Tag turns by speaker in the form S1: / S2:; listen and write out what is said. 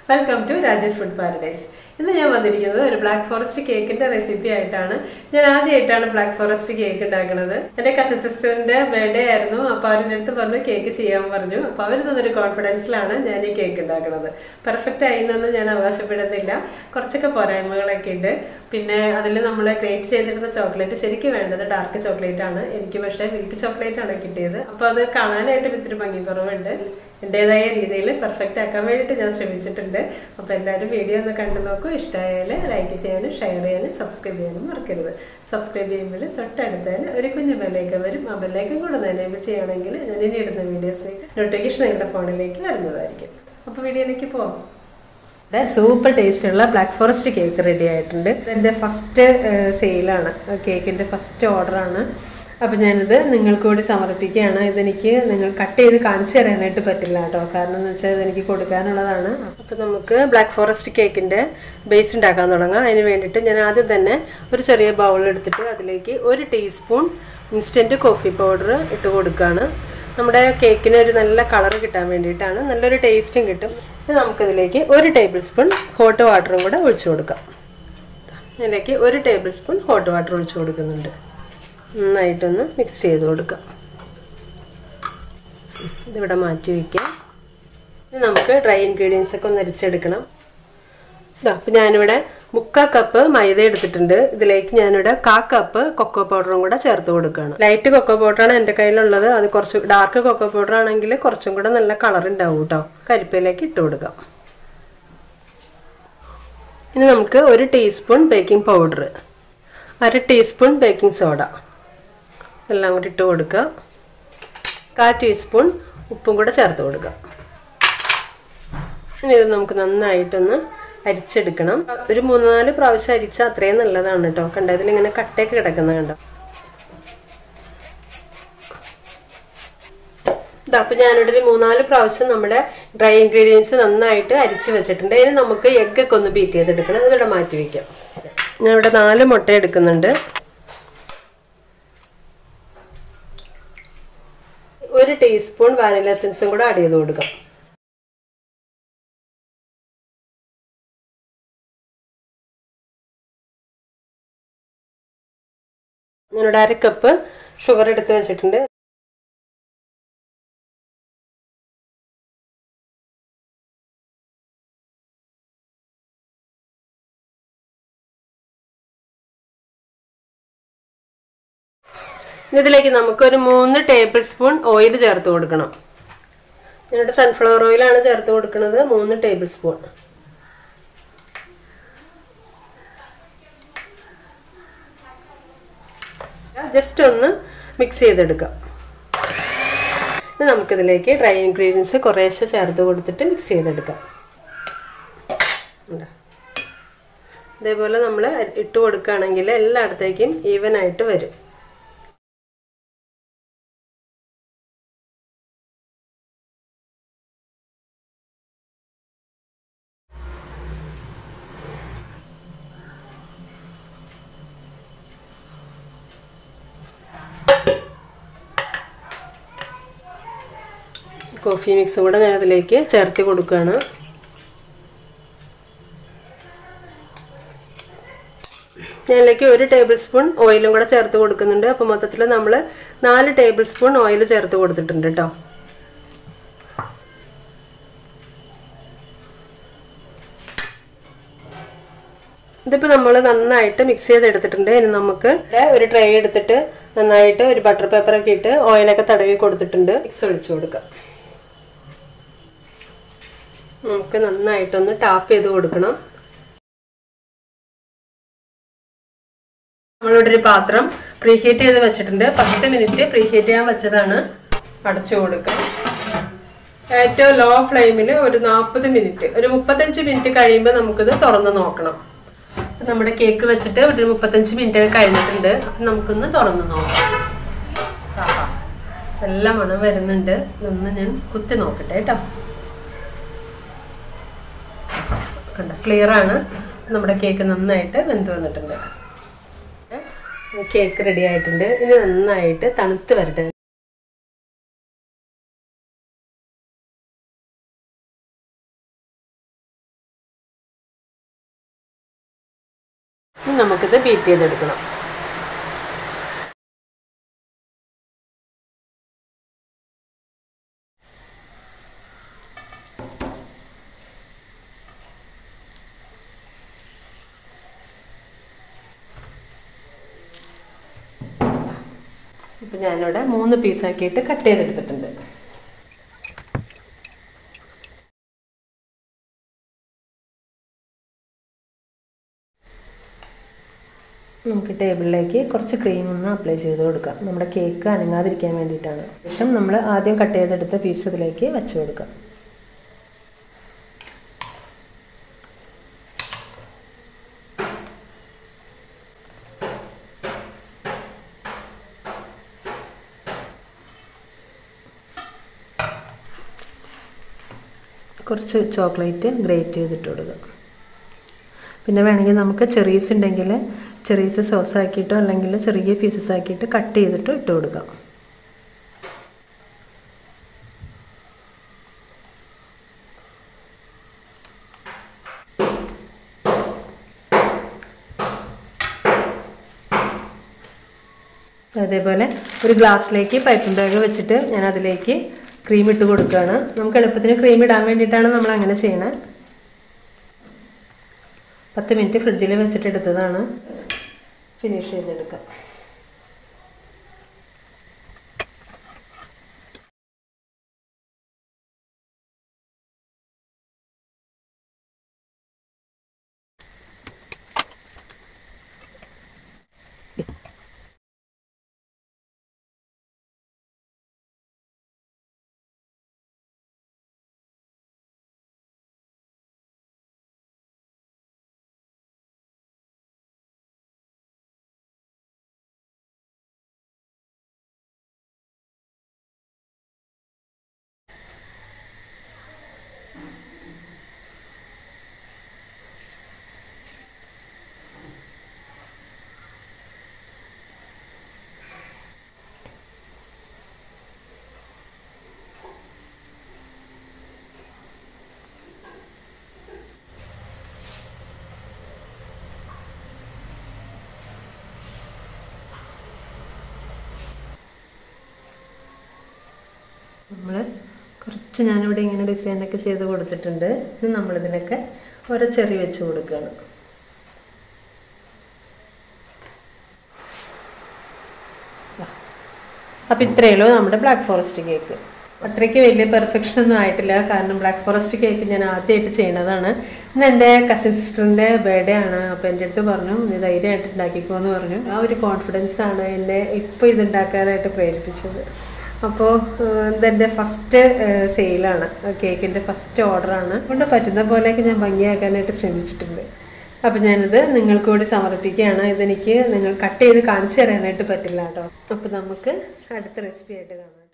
S1: welcome to Rajesh food paradise ഇന്ന് ഞാൻ വന്നിരിക്കുന്നത് ഒരു ബ്ലാക്ക് ഫോറസ്റ്റ് കേക്കിന്റെ റെസിപ്പി ആയിട്ടാണ് ഞാൻ ആദ്യമായിട്ടാണ് ബ്ലാക്ക് ഫോറസ്റ്റ് കേക്ക് ഉണ്ടാക്കുന്നത് എൻ്റെ കസിൻ സിസ്റ്ററിന്റെ ബർത്ത്ഡേ ആയിരുന്നു അപ്പോൾ അവരുടെ അടുത്ത് പറഞ്ഞു കേക്ക് ചെയ്യാൻ പറഞ്ഞു അപ്പോൾ അവർ തന്നൊരു കോൺഫിഡൻസിലാണ് ഞാൻ ഈ കേക്ക് ഉണ്ടാക്കുന്നത് പെർഫെക്റ്റ് ആയിന്നൊന്നും ഞാൻ അവകാശപ്പെടുന്നില്ല കുറച്ചൊക്കെ പോരായ്മകളൊക്കെ ഉണ്ട് പിന്നെ അതിൽ നമ്മൾ ഗ്രേറ്റ് ചെയ്തിരുന്ന ചോക്ലേറ്റ് ശരിക്കും വേണ്ടത് ഡാർക്ക് ചോക്ലേറ്റ് ആണ് എനിക്ക് പക്ഷേ മിൽക്ക് ചോക്ലേറ്റ് ആണ് കിട്ടിയത് അപ്പോൾ അത് കാണാനായിട്ട് ഇത്തിരി ഭംഗി കുറവുണ്ട് എൻ്റെതായ രീതിയിൽ പെർഫെക്റ്റ് ആക്കാൻ വേണ്ടിയിട്ട് ഞാൻ ശ്രമിച്ചിട്ടുണ്ട് അപ്പോൾ എല്ലാവരും വീഡിയോ ഒന്ന് കണ്ടു നോക്കൂ ഇഷ്ടമായാൽ ലൈക്ക് ചെയ്യാനും ഷെയർ ചെയ്യാനും സബ്സ്ക്രൈബ് ചെയ്യാനും മറക്കരുത് സബ്സ്ക്രൈബ് ചെയ്യുമ്പോൾ തൊട്ടടുത്തതിന് ഒരു കുഞ്ഞു ബെല്ലേക്ക് വരും ആ ബെല്ലേക്കും കൂടെ ഒന്ന് എനേബിൾ ചെയ്യുകയാണെങ്കിൽ ഞാൻ ഇനി ഇടുന്ന വീഡിയോസിലേക്ക് നോട്ടിഫിക്കേഷൻ നിങ്ങളുടെ ഫോണിലേക്ക് വരുന്നതായിരിക്കും അപ്പോൾ വീഡിയോയിലേക്ക് പോകാം ഇവിടെ സൂപ്പർ ടേസ്റ്റുള്ള ബ്ലാക്ക് ഫോറസ്റ്റ് കേക്ക് റെഡി ആയിട്ടുണ്ട് എൻ്റെ ഫസ്റ്റ് സെയിലാണ് കേക്കിൻ്റെ ഫസ്റ്റ് ഓർഡറാണ് അപ്പോൾ ഞാനിത് നിങ്ങൾക്ക് കൂടി സമർപ്പിക്കുകയാണ് ഇതെനിക്ക് നിങ്ങൾ കട്ട് ചെയ്ത് കാണിച്ചു തരാനായിട്ട് പറ്റില്ല കേട്ടോ കാരണം എന്ന് വെച്ചാൽ ഇതെനിക്ക് കൊടുക്കാനുള്ളതാണ് അപ്പോൾ നമുക്ക് ബ്ലാക്ക് ഫോറസ്റ്റ് കേക്കിൻ്റെ ബേസ് ഉണ്ടാക്കാൻ തുടങ്ങാം അതിന് വേണ്ടിയിട്ട് ഞാൻ ആദ്യം തന്നെ ഒരു ചെറിയ ബൗൾ എടുത്തിട്ട് അതിലേക്ക് ഒരു ടീസ്പൂൺ ഇൻസ്റ്റൻറ്റ് കോഫി പൗഡർ ഇട്ട് കൊടുക്കുകയാണ് നമ്മുടെ കേക്കിന് ഒരു നല്ല കളർ കിട്ടാൻ വേണ്ടിയിട്ടാണ് നല്ലൊരു ടേസ്റ്റും കിട്ടും ഇത് നമുക്കിതിലേക്ക് ഒരു ടേബിൾ സ്പൂൺ ഹോട്ട് വാട്ടറും കൂടെ ഒഴിച്ചു കൊടുക്കാം ഇതിലേക്ക് ഒരു ടേബിൾ സ്പൂൺ ഹോട്ട് വാട്ടർ ഒഴിച്ചു കൊടുക്കുന്നുണ്ട് നന്നായിട്ടൊന്ന് മിക്സ് ചെയ്ത് കൊടുക്കാം ഇതിവിടെ മാറ്റി വയ്ക്കാം ഇനി നമുക്ക് ഡ്രൈ ഇൻഗ്രീഡിയൻസ് ഒക്കെ ഒന്ന് അരിച്ചെടുക്കണം ഇതാ അപ്പം ഞാനിവിടെ മുക്കാ കപ്പ് മൈദ എടുത്തിട്ടുണ്ട് ഇതിലേക്ക് ഞാനിവിടെ കാ കപ്പ് കൊക്കോ പൗഡറും കൂടെ ചേർത്ത് കൊടുക്കുകയാണ് ലൈറ്റ് കൊക്കോ പൗഡറാണ് എൻ്റെ കയ്യിലുള്ളത് അത് കുറച്ച് ഡാർക്ക് കൊക്കോ പൗഡർ ആണെങ്കിൽ കുറച്ചും കൂടെ നല്ല കളർ ഉണ്ടാവും കേട്ടോ കരിപ്പയിലേക്ക് ഇട്ട് കൊടുക്കാം ഇനി നമുക്ക് ഒരു ടീസ്പൂൺ ബേക്കിംഗ് പൗഡർ അര ടീസ്പൂൺ ബേക്കിംഗ് സോഡ എല്ലാം കൂടി ഇട്ട് കൊടുക്കുക കാ ടീസ്പൂൺ ഉപ്പും കൂടെ ചേർത്ത് കൊടുക്കുക ഇനി ഇത് നമുക്ക് നന്നായിട്ടൊന്ന് അരിച്ചെടുക്കണം ഒരു മൂന്ന് നാല് പ്രാവശ്യം അരിച്ചാൽ അത്രയും നല്ലതാണ് കേട്ടോ കണ്ട ഇതിലിങ്ങനെ കട്ടയൊക്കെ കിടക്കുന്നത് കണ്ടോ അപ്പം ഞാനിവിടെ ഒരു മൂന്നാല് പ്രാവശ്യം നമ്മുടെ ഡ്രൈ ഇൻഗ്രീഡിയൻസ് നന്നായിട്ട് അരിച്ച് വെച്ചിട്ടുണ്ട് ഇനി നമുക്ക് എഗ്ഗൊക്കെ ഒന്ന് ബീറ്റ് ചെയ്തെടുക്കണം ഇതിവിടെ മാറ്റി വയ്ക്കാം ഞാൻ ഇവിടെ നാല് മുട്ട എടുക്കുന്നുണ്ട് ഒരു ടീസ്പൂൺ വാനില എസൻസും കൂടെ ആഡ് ചെയ്ത് കൊടുക്കാം ഞാനിവിടെ അര കപ്പ് ഷുഗർ എടുത്ത് വെച്ചിട്ടുണ്ട് ഇതിലേക്ക് നമുക്ക് ഒരു മൂന്ന് ടേബിൾ സ്പൂൺ ഓയിൽ ചേർത്ത് കൊടുക്കണം ഞാനിവിടെ സൺഫ്ലവർ ഓയിലാണ് ചേർത്ത് കൊടുക്കുന്നത് മൂന്ന് ടേബിൾ സ്പൂൺ ജസ്റ്റ് ഒന്ന് മിക്സ് ചെയ്തെടുക്കാം ഇനി നമുക്കിതിലേക്ക് ഡ്രൈ ഇൻഗ്രീഡിയൻസ് കുറേശ്ശെ ചേർത്ത് കൊടുത്തിട്ട് മിക്സ് ചെയ്തെടുക്കാം ഇതേപോലെ നമ്മൾ ഇട്ട് കൊടുക്കുകയാണെങ്കിൽ എല്ലായിടത്തേക്കും ഈവൻ ആയിട്ട് വരും കോഫി മിക്സും കൂടെ ഞാൻ അതിലേക്ക് ചേർത്ത് കൊടുക്കുകയാണ് ഞാനിലേക്ക് ഒരു ടേബിൾ സ്പൂൺ ഓയിലും കൂടെ ചേർത്ത് കൊടുക്കുന്നുണ്ട് അപ്പോൾ മൊത്തത്തിൽ നമ്മൾ നാല് ടേബിൾ സ്പൂൺ ഓയിൽ ചേർത്ത് കൊടുത്തിട്ടുണ്ട് കേട്ടോ ഇതിപ്പോൾ നമ്മൾ നന്നായിട്ട് മിക്സ് ചെയ്തെടുത്തിട്ടുണ്ട് ഇനി നമുക്ക് ഒരു ട്രേ എടുത്തിട്ട് നന്നായിട്ട് ഒരു ബട്ടർ പേപ്പറൊക്കെ ഇട്ട് ഓയിലൊക്കെ തടവി കൊടുത്തിട്ടുണ്ട് മിക്സ് ഒഴിച്ചു കൊടുക്കാം നമുക്ക് നന്നായിട്ടൊന്ന് ടാപ്പ് ചെയ്ത് കൊടുക്കണം നമ്മളിവിടെ ഒരു പാത്രം പ്രീഹീറ്റ് ചെയ്ത് വെച്ചിട്ടുണ്ട് പത്ത് മിനിറ്റ് പ്രീഹീറ്റ് ചെയ്യാൻ വെച്ചതാണ് അടച്ചു കൊടുക്കാം ഏറ്റവും ലോ ഫ്ലെയിമിൽ ഒരു നാൽപ്പത് മിനിറ്റ് ഒരു മുപ്പത്തഞ്ച് മിനിറ്റ് കഴിയുമ്പോൾ നമുക്കിത് തുറന്ന് നോക്കണം നമ്മുടെ കേക്ക് വെച്ചിട്ട് ഒരു മുപ്പത്തഞ്ച് മിനിറ്റ് കഴിഞ്ഞിട്ടുണ്ട് അപ്പം നമുക്കൊന്ന് തുറന്ന് നോക്കാം നല്ല മണം വരുന്നുണ്ട് ഇതൊന്ന് ഞാൻ കുത്തി നോക്കട്ടെ കേട്ടോ കണ്ട ക്ലിയർ ആണ് നമ്മുടെ കേക്ക് നന്നായിട്ട് വെന്ത് വന്നിട്ടുണ്ട് കേക്ക് റെഡി ആയിട്ടുണ്ട് ഇനി നന്നായിട്ട് തണുത്ത് വരട്ടെ ഇനി നമുക്കിത് ബീറ്റ് ചെയ്തെടുക്കണം ഇപ്പം ഞാനിവിടെ മൂന്ന് പീസാക്കിയിട്ട് കട്ട് ചെയ്തെടുത്തിട്ടുണ്ട് നമുക്ക് ടേബിളിലേക്ക് കുറച്ച് ക്രീം ഒന്ന് അപ്ലൈ ചെയ്ത് കൊടുക്കാം നമ്മുടെ കേക്ക് അനങ്ങാതിരിക്കാൻ വേണ്ടിയിട്ടാണ് ശേഷം നമ്മൾ ആദ്യം കട്ട് ചെയ്തെടുത്ത പീസ് ഇതിലേക്ക് വെച്ച് കൊടുക്കാം കുറച്ച് ചോക്ലേറ്റ് ഗ്രേറ്റ് ചെയ്തിട്ട് കൊടുക്കുക പിന്നെ വേണമെങ്കിൽ നമുക്ക് ചെറീസ് ഉണ്ടെങ്കിൽ ചെറീസ് സോസ് ആക്കിയിട്ടോ അല്ലെങ്കിൽ ചെറിയ പീസസ് ആക്കിയിട്ട് കട്ട് ചെയ്തിട്ടോ ഇട്ട് കൊടുക്കാം അതേപോലെ ഒരു ഗ്ലാസ്സിലേക്ക് പൈപ്പിംഗ് ബാഗ് വെച്ചിട്ട് ഞാൻ അതിലേക്ക് ക്രീം ഇട്ട് കൊടുക്കുകയാണ് നമുക്ക് എളുപ്പത്തിന് ക്രീം ഇടാൻ വേണ്ടിയിട്ടാണ് നമ്മൾ അങ്ങനെ ചെയ്യണത് പത്ത് മിനിറ്റ് ഫ്രിഡ്ജിൽ വെച്ചിട്ട് എടുത്തതാണ് ഫിനിഷ് ചെയ്തെടുക്കാം നമ്മൾ കുറച്ച് ഞാനിവിടെ ഇങ്ങനെ ഡിസൈനൊക്കെ ചെയ്ത് കൊടുത്തിട്ടുണ്ട് ഇനി നമ്മളിതിനൊക്കെ ഓരോ ചെറി വെച്ച് കൊടുക്കുകയാണ് അപ്പം ഇത്രയേ ഉള്ളൂ നമ്മുടെ ബ്ലാക്ക് ഫോറസ്റ്റ് കേക്ക് അത്രയ്ക്ക് വലിയ പെർഫെക്ഷൻ ഒന്നും ആയിട്ടില്ല കാരണം ബ്ലാക്ക് ഫോറസ്റ്റ് കേക്ക് ഞാൻ ആദ്യമായിട്ട് ചെയ്യണതാണ് ഇന്ന് എൻ്റെ കസിൻ സിസ്റ്ററിൻ്റെ ബർത്ത്ഡേ ആണ് അപ്പോൾ എൻ്റെ അടുത്ത് പറഞ്ഞു നീ ധൈര്യമായിട്ട് ഉണ്ടാക്കിക്കോ എന്ന് പറഞ്ഞു ആ ഒരു കോൺഫിഡൻസ് ആണ് എന്നെ ഇപ്പോൾ ഇത് ഉണ്ടാക്കാനായിട്ട് പ്രേരിപ്പിച്ചത് അപ്പോൾ ഇതെൻ്റെ ഫസ്റ്റ് സെയിലാണ് കേക്കിൻ്റെ ഫസ്റ്റ് ഓർഡറാണ് കൊണ്ട് പറ്റുന്ന പോലെയൊക്കെ ഞാൻ ഭംഗിയാക്കാനായിട്ട് ശ്രമിച്ചിട്ടുണ്ട് അപ്പം ഞാനിത് നിങ്ങൾക്ക് കൂടി സമർപ്പിക്കുകയാണ് ഇതെനിക്ക് നിങ്ങൾ കട്ട് ചെയ്ത് കാണിച്ചു തരാനായിട്ട് പറ്റില്ല കേട്ടോ അപ്പോൾ നമുക്ക് അടുത്ത റെസിപ്പി ആയിട്ട് കാണാം